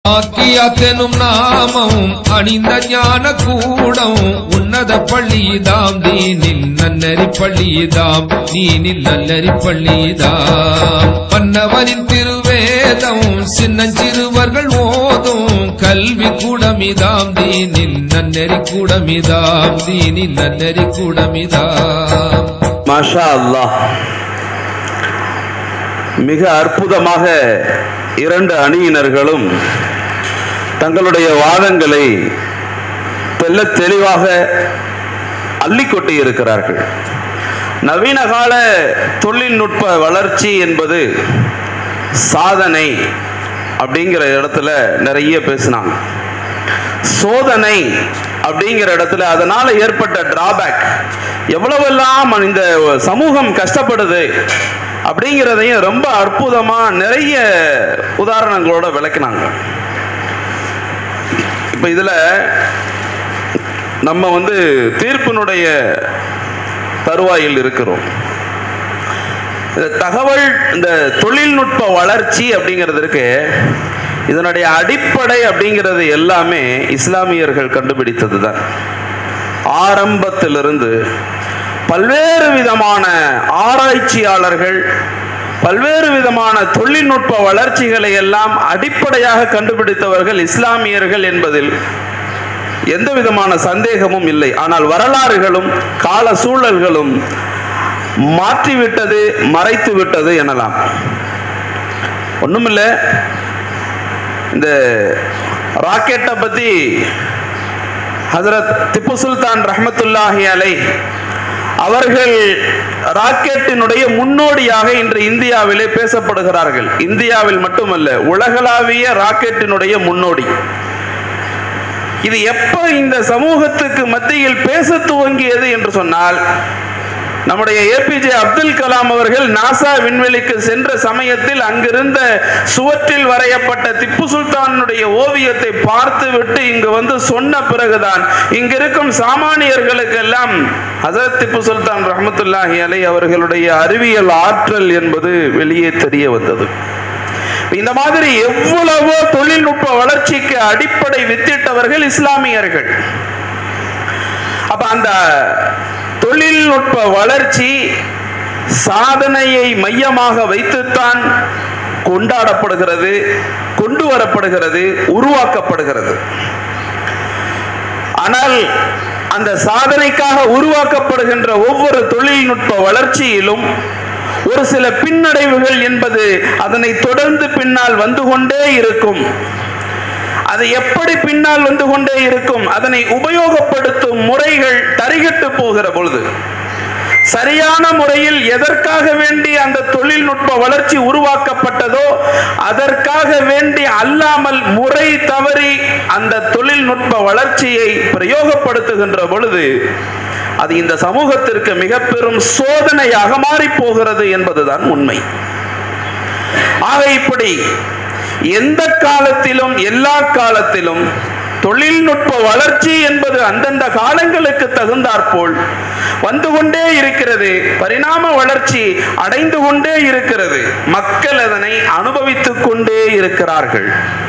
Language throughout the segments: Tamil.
ஆக்கியாத்தெனும் நாமம் அணிந்த ஞான கூடம் உன்னத பள்ளிதாம் தீனில் நன்னறி பள்ளிதாம் தீனில் நல்லறி பள்ளிதாம் மன்னவனின் திருவேதம் சின்னஞ்சிறுவர்கள் ஓதும் கல்வி கூடமிதாம் தீனில் நன்னறி கூடமிதாம் தீனில் நன்னறி கூடமிதாம் மாஷா அல்லாஹ் மிக அற்புதமாக இரண்டு அணியினர்களும் தங்களுடைய வாதங்களை தெள்ளத் தெளிவாக அள்ளி கொட்டி இருக்கிறார்கள் நவீன கால தொழில்நுட்ப வளர்ச்சி என்பது சாதனை அப்படிங்கிற இடத்துல நிறைய பேசினாங்க சோதனை அப்படிங்கிற இடத்துல அதனால ஏற்பட்ட டிராபேக் எவ்வளவெல்லாம் இந்த சமூகம் கஷ்டப்படுது அப்படிங்கிறதையும் ரொம்ப அற்புதமா நிறைய உதாரணங்களோட விளக்கினாங்க இப்ப இதுல நம்ம வந்து தீர்ப்பினுடைய தருவாயில் இருக்கிறோம் இந்த தகவல் இந்த தொழில்நுட்ப வளர்ச்சி அப்படிங்கிறது இருக்கு இதனுடைய அடிப்படை அப்படிங்கிறது எல்லாமே இஸ்லாமியர்கள் கண்டுபிடித்தது தான் ஆரம்பத்திலிருந்து பல்வேறு விதமான ஆராய்ச்சியாளர்கள் பல்வேறு விதமான தொழில்நுட்ப வளர்ச்சிகளை எல்லாம் அடிப்படையாக கண்டுபிடித்தவர்கள் இஸ்லாமியர்கள் என்பதில் எந்த விதமான சந்தேகமும் இல்லை ஆனால் வரலாறுகளும் கால சூழல்களும் மாற்றிவிட்டது மறைத்து விட்டது எனலாம் ஒண்ணுமில்ல இந்த ராக்கெட்டை பத்தி ஹசரத் திப்பு சுல்தான் ரஹமத்துல்லாஹி அலை அவர்கள் ராக்கெட்டினுடைய முன்னோடியாக இன்று இந்தியாவிலே பேசப்படுகிறார்கள் இந்தியாவில் மட்டுமல்ல உலகளாவிய ராக்கெட்டினுடைய முன்னோடி இது எப்ப இந்த சமூகத்துக்கு மத்தியில் பேச துவங்கியது என்று சொன்னால் நம்முடைய ஏபிஜே அப்துல் கலாம் அவர்கள் நாசா விண்வெளிக்கு சென்ற சமயத்தில் அங்கிருந்த சுவற்றில் வரையப்பட்ட திப்பு சுல்தானுடைய ஓவியத்தை பார்த்து விட்டு இங்கு வந்து சொன்ன பிறகுதான் இங்கிருக்கும் சாமானியர்களுக்கெல்லாம் ஹசரத் திப்பு சுல்தான் ரஹமத்துல்லாஹி அலை அவர்களுடைய அறிவியல் ஆற்றல் என்பது வெளியே தெரிய வந்தது இந்த மாதிரி எவ்வளவோ தொழில்நுட்ப வளர்ச்சிக்கு அடிப்படை வித்திட்டவர்கள் இஸ்லாமியர்கள் அப்ப அந்த தொழில்நுட்ப வளர்ச்சி சாதனையை மையமாக வைத்துத்தான் கொண்டாடப்படுகிறது கொண்டு வரப்படுகிறது உருவாக்கப்படுகிறது ஆனால் அந்த சாதனைக்காக உருவாக்கப்படுகின்ற ஒவ்வொரு தொழில்நுட்ப வளர்ச்சியிலும் ஒரு சில பின்னடைவுகள் என்பது அதனை தொடர்ந்து பின்னால் வந்து கொண்டே இருக்கும் அது எப்படி பின்னால் வந்து கொண்டே இருக்கும் அதனை உபயோகப்படுத்தும் முறைகள் தரிகட்டு போகிற பொழுது சரியான முறையில் எதற்காக வேண்டி அந்த தொழில்நுட்ப வளர்ச்சி உருவாக்கப்பட்டதோ அதற்காக வேண்டி அல்லாமல் முறை தவறி அந்த தொழில்நுட்ப வளர்ச்சியை பிரயோகப்படுத்துகின்ற பொழுது அது இந்த சமூகத்திற்கு மிக பெரும் சோதனையாக மாறி போகிறது என்பதுதான் உண்மை ஆக இப்படி எந்த காலத்திலும் எல்லா காலத்திலும் தொழில்நுட்ப வளர்ச்சி என்பது அந்தந்த காலங்களுக்கு தகுந்தாற்போல் வந்து கொண்டே இருக்கிறது பரிணாம வளர்ச்சி அடைந்து கொண்டே இருக்கிறது மக்கள் அதனை அனுபவித்துக் கொண்டே இருக்கிறார்கள்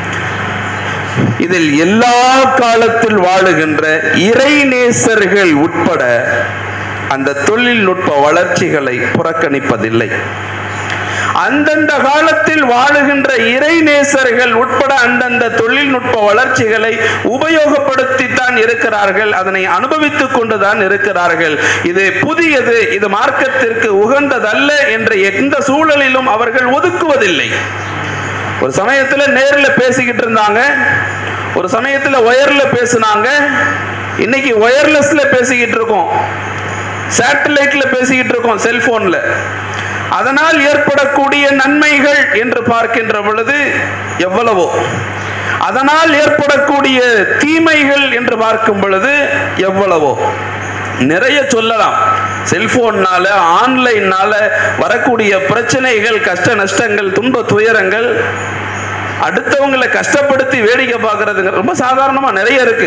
இதில் எல்லா காலத்தில் வாழுகின்ற இறைநேசர்கள் உட்பட அந்த தொழில்நுட்ப வளர்ச்சிகளை புறக்கணிப்பதில்லை அந்தந்த காலத்தில் வாழுகின்ற இறைநேசர்கள் உட்பட அந்தந்த தொழில்நுட்ப வளர்ச்சிகளை உபயோகப்படுத்தித்தான் இருக்கிறார்கள் அதனை அனுபவித்துக் கொண்டுதான் இருக்கிறார்கள் இது புதியது இது மார்க்கத்திற்கு உகந்ததல்ல என்ற எந்த சூழலிலும் அவர்கள் ஒதுக்குவதில்லை ஒரு சமயத்துல நேர்ல பேசிக்கிட்டு இருந்தாங்க ஒரு சமயத்துல ஒயர்ல பேசினாங்க இன்னைக்கு ஒயர்லெஸ்ல பேசிக்கிட்டு இருக்கோம் சேட்டலைட்ல பேசிக்கிட்டு இருக்கோம் செல்போன்ல அதனால் ஏற்படக்கூடிய நன்மைகள் என்று பார்க்கின்ற பொழுது எவ்வளவோ அதனால் ஏற்படக்கூடிய தீமைகள் என்று பார்க்கும் பொழுது எவ்வளவோ நிறைய சொல்லலாம் செல்போன்னால ஆன்லைன்னால வரக்கூடிய பிரச்சனைகள் கஷ்ட நஷ்டங்கள் துன்ப துயரங்கள் அடுத்தவங்களை கஷ்டப்படுத்தி வேடிக்கை பார்க்கறதுங்க ரொம்ப சாதாரணமா நிறைய இருக்கு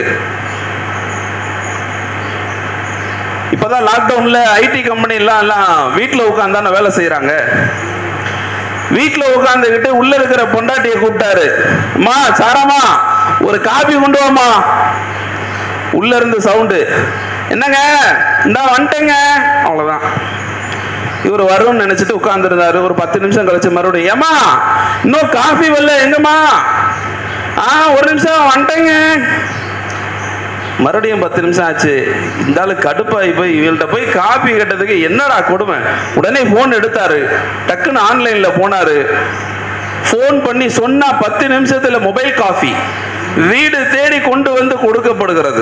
இப்பதான் லாக்டவுன்ல ஐடி கம்பெனி எல்லாம் எல்லாம் வீட்டில் உட்காந்தான வேலை செய்யறாங்க வீட்டுல உட்காந்துக்கிட்டு உள்ள இருக்கிற பொண்டாட்டியை கூப்பிட்டாரு மா சாரமா ஒரு காபி கொண்டு வாமா உள்ள இருந்து சவுண்டு என்னங்க இந்தா வந்துட்டேங்க அவ்வளவுதான் இவர் வரும்னு நினைச்சிட்டு உட்கார்ந்துருந்தாரு ஒரு பத்து நிமிஷம் கழிச்சு மறுபடியும் ஏமா இன்னும் காஃபி வரல எங்கம்மா ஆ ஒரு நிமிஷம் வந்துட்டேங்க மறுபடியும் பத்து நிமிஷம் ஆச்சு இந்த ஆளு கடுப்பாகி போய் இவள்கிட்ட போய் காப்பி கேட்டதுக்கு என்னடா கொடுமை உடனே ஃபோன் எடுத்தாரு டக்குன்னு ஆன்லைன்ல போனாரு ஃபோன் பண்ணி சொன்னா பத்து நிமிஷத்துல மொபைல் காஃபி வீடு தேடி கொண்டு வந்து கொடுக்கப்படுகிறது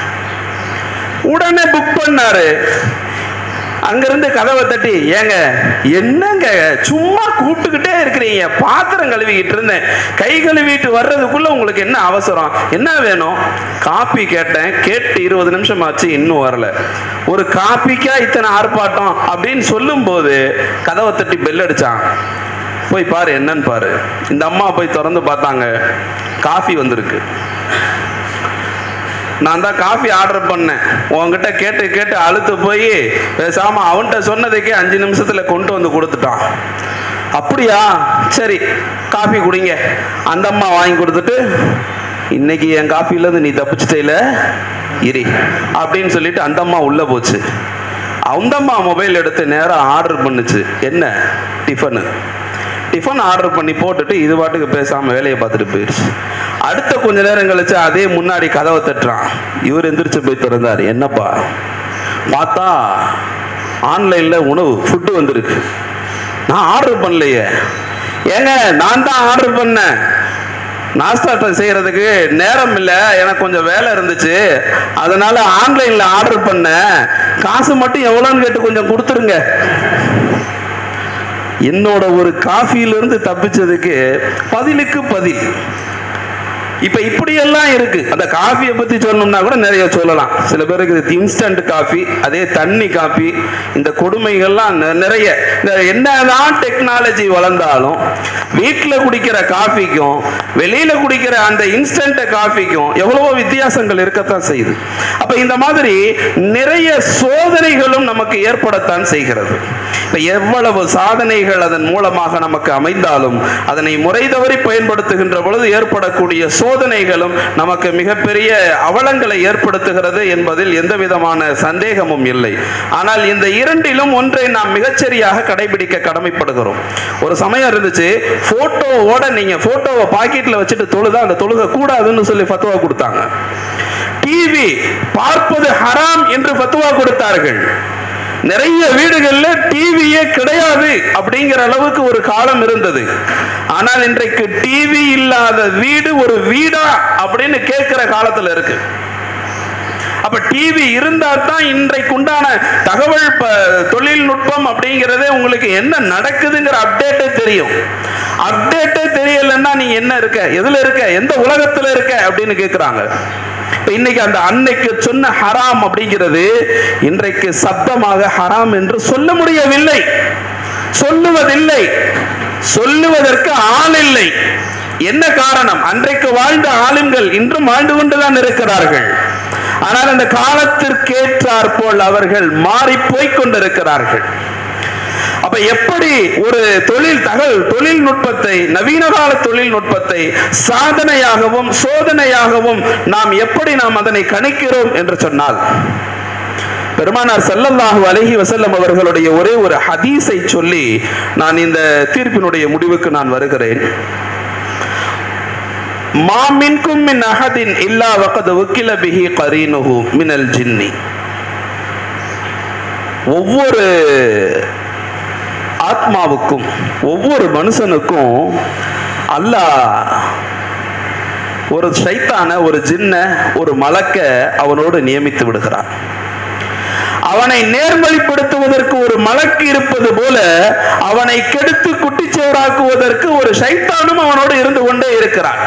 உடனே புக் பண்ணாரு அங்கிருந்து கதவை தட்டி ஏங்க என்னங்க சும்மா கூப்பிட்டுக்கிட்டே இருக்கிறீங்க பாத்திரம் கழுவிக்கிட்டு இருந்தேன் கை கழுவிட்டு வர்றதுக்குள்ள உங்களுக்கு என்ன அவசரம் என்ன வேணும் காப்பி கேட்டேன் கேட்டு இருபது நிமிஷம் ஆச்சு இன்னும் வரல ஒரு காப்பிக்கா இத்தனை ஆர்ப்பாட்டம் அப்படின்னு சொல்லும்போது கதவை தட்டி பெல் அடிச்சான் போய் பாரு என்னன்னு பாரு இந்த அம்மா போய் திறந்து பார்த்தாங்க காஃபி வந்திருக்கு நான் தான் காஃபி ஆர்டர் பண்ணேன் உன்கிட்ட கேட்டு கேட்டு அழுத்து போய் பேசாம அவன்கிட்ட சொன்னதுக்கே அஞ்சு நிமிஷத்துல கொண்டு வந்து கொடுத்துட்டான் அப்படியா சரி காஃபி குடிங்க அந்த அம்மா வாங்கி கொடுத்துட்டு இன்னைக்கு என் காஃபில இருந்து நீ தப்பிச்சிட்டேல இரி அப்படின்னு சொல்லிட்டு அந்த அம்மா உள்ள போச்சு அந்த அம்மா மொபைல் எடுத்து நேராக ஆர்டர் பண்ணுச்சு என்ன டிஃபனு டிஃபன் ஆர்டர் பண்ணி போட்டுட்டு இது பாட்டுக்கு பேசாம வேலையை பார்த்துட்டு போயிடுச்சு அடுத்த கொஞ்ச நேரம் கழிச்சு அதே முன்னாடி கதவை தட்டுறான் இவர் எந்திரிச்சு போய் திறந்தாரு என்னப்பா பார்த்தா ஆன்லைன்ல உணவு ஃபுட்டு வந்திருக்கு நான் ஆர்டர் பண்ணலையே ஏங்க நான் தான் ஆர்டர் பண்ணேன் நாஸ்தா செய்யறதுக்கு நேரம் இல்லை எனக்கு கொஞ்சம் வேலை இருந்துச்சு அதனால ஆன்லைன்ல ஆர்டர் பண்ணேன் காசு மட்டும் எவ்வளோன்னு கேட்டு கொஞ்சம் கொடுத்துருங்க என்னோட ஒரு காஃபியிலிருந்து தப்பிச்சதுக்கு பதிலுக்கு பதில் இப்ப இப்படியெல்லாம் இருக்கு அந்த காஃபியை பத்தி சொல்லணும்னா கூட நிறைய சொல்லலாம் சில பேருக்கு இது இன்ஸ்டன்ட் காஃபி அதே தண்ணி காஃபி இந்த கொடுமைகள்லாம் நெ- நிறைய இந்த என்னதான் டெக்னாலஜி வளர்ந்தாலும் வீட்டில் குடிக்கிற காஃபிக்கும் வெளியில குடிக்கிற அந்த இன்ஸ்டன்ட் காஃபிக்கும் எவ்வளவோ வித்தியாசங்கள் இருக்கத்தான் செய்யுது அப்ப இந்த மாதிரி நிறைய சோதனைகளும் நமக்கு ஏற்படத்தான் செய்கிறது இப்ப எவ்வளவு சாதனைகள் அதன் மூலமாக நமக்கு அமைந்தாலும் அதனை முறை தவறி பயன்படுத்துகின்ற பொழுது ஏற்படக்கூடிய சோதனைகளும் நமக்கு மிகப்பெரிய அவலங்களை ஏற்படுத்துகிறது என்பதில் எந்த விதமான சந்தேகமும் இல்லை ஆனால் இந்த இரண்டிலும் ஒன்றை நாம் மிகச்சரியாக கடைபிடிக்க கடமைப்படுகிறோம் ஒரு சமயம் இருந்துச்சு போட்டோவோட நீங்க போட்டோவை பாக்கெட்ல வச்சுட்டு தொழுதா அந்த தொழுக கூடாதுன்னு சொல்லி ஃபத்துவா கொடுத்தாங்க டிவி பார்ப்பது ஹராம் என்று ஃபத்துவா கொடுத்தார்கள் நிறைய வீடுகள்ல டிவியே கிடையாது அப்படிங்கிற அளவுக்கு ஒரு காலம் இருந்தது ஆனால் இன்றைக்கு டிவி இல்லாத வீடு ஒரு வீடா அப்படின்னு கேட்கிற காலத்துல இருக்கு அப்ப டிவி இருந்தா தான் இன்றைக்கு உண்டான தகவல் ப- தொழில்நுட்பம் அப்படிங்கிறதே உங்களுக்கு என்ன நடக்குதுங்கிற அப்டேட்டே தெரியும் அப்டேட்டே தெரியலன்னா நீ என்ன இருக்க எதுல இருக்க எந்த உலகத்துல இருக்க அப்படின்னு கேக்குறாங்க இப்ப இன்னைக்கு அந்த அன்னைக்கு சொன்ன ஹராம் அப்படிங்கிறது இன்றைக்கு சத்தமாக ஹராம் என்று சொல்ல முடியவில்லை சொல்லுவதில்லை சொல்லுவதற்கு ஆள் இல்லை என்ன காரணம் அன்றைக்கு வாழ்ந்த ஆளுங்கள் இன்றும் வாழ்ந்து கொண்டுதான் இருக்கிறார்கள் ஆனால் அந்த காலத்திற்கேற்றாற் போல் அவர்கள் மாறி போய்க் கொண்டிருக்கிறார்கள் அப்ப எப்படி ஒரு தொழில் தகவல் தொழில்நுட்பத்தை நவீன கால தொழில்நுட்பத்தை சாதனையாகவும் சோதனையாகவும் நாம் எப்படி நாம் அதனை கணிக்கிறோம் என்று சொன்னால் பெருமானார் ஸல்லல்லாஹு அலைஹி வஸல்லம் அவர்களுடைய ஒரே ஒரு ஹதீஸை சொல்லி நான் இந்த தீர்ப்பினுடைய முடிவுக்கு நான் வருகிறேன் மா மின்கும் மின் அஹதின் இல்லா வகத் உக்கில பிஹி கரீனுஹு மினல் ஜின்னி ஒவ்வொரு ஆத்மாவுக்கும் ஒவ்வொரு மனுஷனுக்கும் அல்லாஹ் ஒரு சைத்தான ஒரு ஜின்ன ஒரு மலக்க அவனோடு நியமித்து விடுகிறான் அவனை நேர்வழிப்படுத்துவதற்கு ஒரு மலக்கு இருப்பது போல அவனை கெடுத்து குட்டிச்சோறாக்குவதற்கு ஒரு சைத்தானும் அவனோடு இருந்து கொண்டே இருக்கிறான்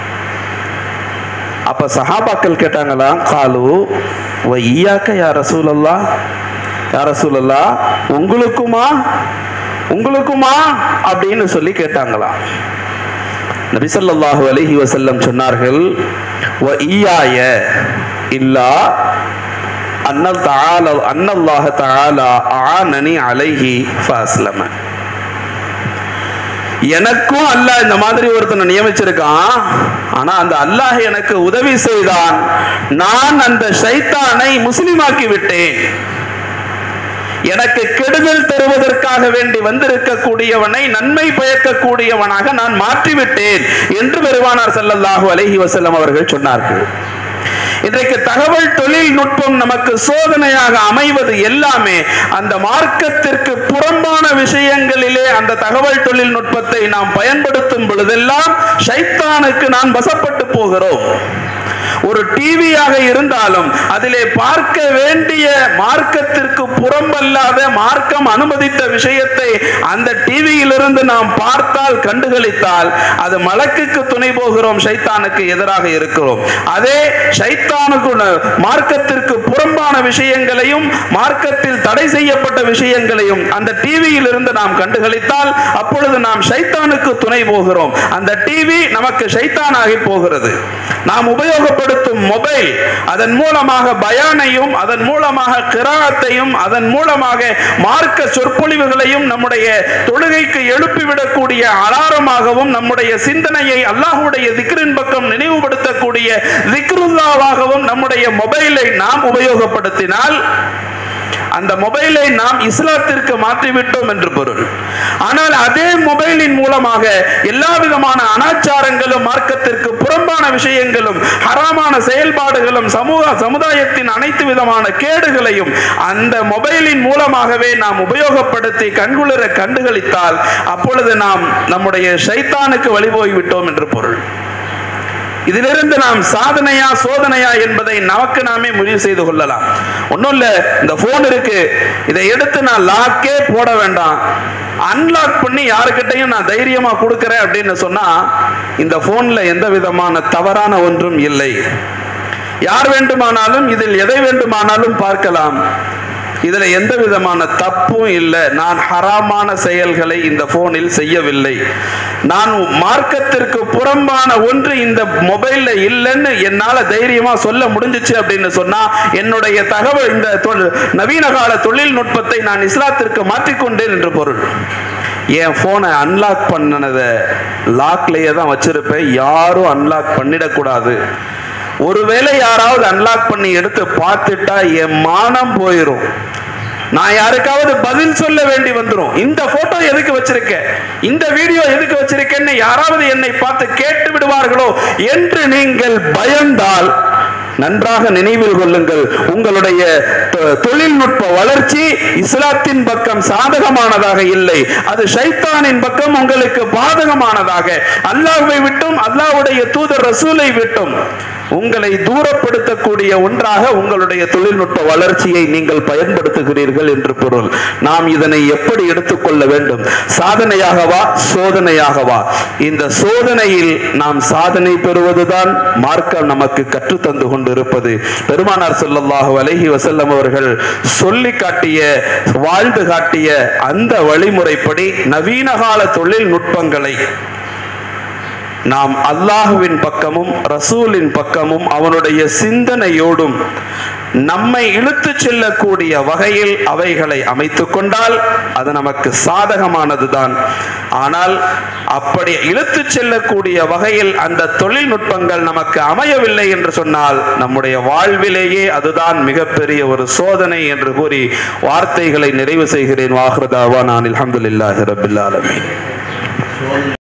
அப்ப சஹாபாக்கள் கேட்டாங்களா காலு வ ஈயாக்க யா ரசூலல்லா யா ரசூலல்லா உங்களுக்குமா உங்களுக்குமா அப்படின்னு சொல்லி கேட்டாங்களாம் நபி ஸல்லல்லாஹு அலைஹி வஸல்லம் சொன்னார்கள் வ ஈயாய இல்லா அன்னல் தஆலா அன்னல்லாஹ தஆலா ஆனனி அலைஹி ஃபஸ்லம எனக்கும் அல்லாஹ் இந்த மாதிரி ஒருத்தனை நியமிச்சிருக்கான் ஆனா அந்த அல்லாஹ் எனக்கு உதவி செய்தான் நான் அந்த ஷைத்தானை முஸ்லிமாக்கி விட்டேன் எனக்கு கெடுதல் தருவதற்காக வேண்டி வந்திருக்கக்கூடியவனை நன்மை பயக்கக்கூடியவனாக நான் மாற்றிவிட்டேன் என்று பெருமானார் ஸல்லல்லாஹு அலைஹி வஸல்லம் அவர்கள் சொன்னார்கள் இன்றைக்கு தகவல் தொழில்நுட்பம் நமக்கு சோதனையாக அமைவது எல்லாமே அந்த மார்க்கத்திற்கு புறம்பான விஷயங்களிலே அந்த தகவல் தொழில்நுட்பத்தை நாம் பயன்படுத்தும் பொழுதெல்லாம் ஷைத்தானுக்கு நான் வசப்பட்டு போகிறோம் ஒரு டிவியாக இருந்தாலும் அதிலே பார்க்க வேண்டிய மார்க்கத்திற்கு புறம்பல்லாத மார்க்கம் அனுமதித்த விஷயத்தை அந்த டிவியிலிருந்து நாம் பார்த்தால் கண்டுகளித்தால் அது மலக்குக்கு துணை போகிறோம் ஷைத்தானுக்கு எதிராக இருக்கிறோம் அதே ஷைத்தானுக்கு உண- மார்க்கத்திற்கு புறம்பான விஷயங்களையும் மார்க்கத்தில் தடை செய்யப்பட்ட விஷயங்களையும் அந்த டிவியில் இருந்து நாம் கண்டுகளித்தால் அப்பொழுது நாம் ஷைத்தானுக்கு துணை போகிறோம் அந்த டிவி நமக்கு ஷைத்தானாகி போகிறது நாம் உபயோகப்படுத்தும் மொபைல் அதன் மூலமாக பயானையும் அதன் மூலமாக கிராத்தையும் அதன் மூலமாக மார்க்க சொற்பொழிவுகளையும் நம்முடைய தொழுகைக்கு எழுப்பிவிடக்கூடிய அலாரமாகவும் நம்முடைய சிந்தனையை அல்லாஹ்வுடைய திக்ரின் பக்கம் நினைவுபடுத்தக்கூடிய திக்ருல்லாவாகவும் நம்முடைய மொபைலை நாம் உபயோகப்படுத்தினால் அந்த மொபைலை நாம் இஸ்லாத்திற்கு மாற்றிவிட்டோம் என்று பொருள் ஆனால் அதே மொபைலின் மூலமாக எல்லா விதமான அனாச்சாரங்களும் மார்க்கத்திற்கு புறம்பான விஷயங்களும் ஹராமான செயல்பாடுகளும் சமூக சமுதாயத்தின் அனைத்து விதமான கேடுகளையும் அந்த மொபைலின் மூலமாகவே நாம் உபயோகப்படுத்தி கண்குளிர கண்டுகளித்தால் அப்பொழுது நாம் நம்முடைய ஷைத்தானுக்கு வழிபோய் விட்டோம் என்று பொருள் இதிலிருந்து நாம் சாதனையா சோதனையா என்பதை நமக்கு நாமே முடிவு செய்து கொள்ளலாம் ஒன்றும் இல்லை இந்த போன் இருக்கு இதை எடுத்து நான் லாக்கே போட வேண்டாம் அன்லாக் பண்ணி யாருக்கிட்டையும் நான் தைரியமா கொடுக்கறேன் அப்படின்னு சொன்னா இந்த போன்ல எந்த விதமான தவறான ஒன்றும் இல்லை யார் வேண்டுமானாலும் இதில் எதை வேண்டுமானாலும் பார்க்கலாம் இதுல எந்த விதமான தப்பும் இல்லை நான் ஹராமான செயல்களை இந்த போனில் செய்யவில்லை நான் மார்க்கத்திற்கு புறம்பான ஒன்று இந்த மொபைல்ல இல்லைன்னு என்னால தைரியமா சொல்ல முடிஞ்சிச்சு அப்படின்னு சொன்னா என்னுடைய தகவல் இந்த தொ- நவீன கால தொழில்நுட்பத்தை நான் இஸ்லாத்திற்கு மாற்றிக்கொண்டேன் என்று பொருள் என் போனை அன்லாக் பண்ணினதை லாக்லயே தான் வச்சிருப்பேன் யாரும் அன்லாக் பண்ணிடக்கூடாது ஒருவேளை யாராவது அன்லாக் பண்ணி எடுத்து பார்த்துட்டா என் மானம் போயிரும் நான் யாருக்காவது பதில் சொல்ல வேண்டி வந்துரும் இந்த போட்டோ எதுக்கு வச்சிருக்க இந்த வீடியோ எதுக்கு வச்சிருக்கேன்னு யாராவது என்னை பார்த்து கேட்டு விடுவார்களோ என்று நீங்கள் பயந்தால் நன்றாக நினைவில் கொள்ளுங்கள் உங்களுடைய தொ- தொழில்நுட்ப வளர்ச்சி இஸ்லாத்தின் பக்கம் சாதகமானதாக இல்லை அது ஷைத்தானின் பக்கம் உங்களுக்கு பாதகமானதாக அல்லாஹ்வை விட்டும் அல்லாஹ்வுடைய தூதர் ரசூலை விட்டும் உங்களை தூரப்படுத்தக்கூடிய ஒன்றாக உங்களுடைய தொழில்நுட்ப வளர்ச்சியை நீங்கள் பயன்படுத்துகிறீர்கள் என்று பொருள் நாம் இதனை எப்படி எடுத்துக்கொள்ள வேண்டும் சாதனையாகவா சோதனையாகவா இந்த சோதனையில் நாம் சாதனை பெறுவதுதான் மார்க்கம் நமக்கு கற்றுத்தந்து கொண்டிருப்பது பெருமானார் ஸல்லல்லாஹு அலைஹி வஸல்லம் அவர்கள் சொல்லி காட்டிய வாழ்ந்து காட்டிய அந்த வழிமுறைப்படி நவீன கால தொழில்நுட்பங்களை நாம் அல்லாஹுவின் பக்கமும் ரசூலின் பக்கமும் அவனுடைய சிந்தனையோடும் நம்மை இழுத்துச் செல்லக்கூடிய வகையில் அவைகளை அமைத்துக் கொண்டால் அது நமக்கு சாதகமானதுதான் ஆனால் அப்படி இழுத்துச் செல்லக்கூடிய வகையில் அந்த தொழில்நுட்பங்கள் நமக்கு அமையவில்லை என்று சொன்னால் நம்முடைய வாழ்விலேயே அதுதான் மிகப்பெரிய ஒரு சோதனை என்று கூறி வார்த்தைகளை நிறைவு செய்கிறேன் வாஹ்ரதாவா நான் அல்ஹம்துலில்லாஹி ரபில் ஆலமீன்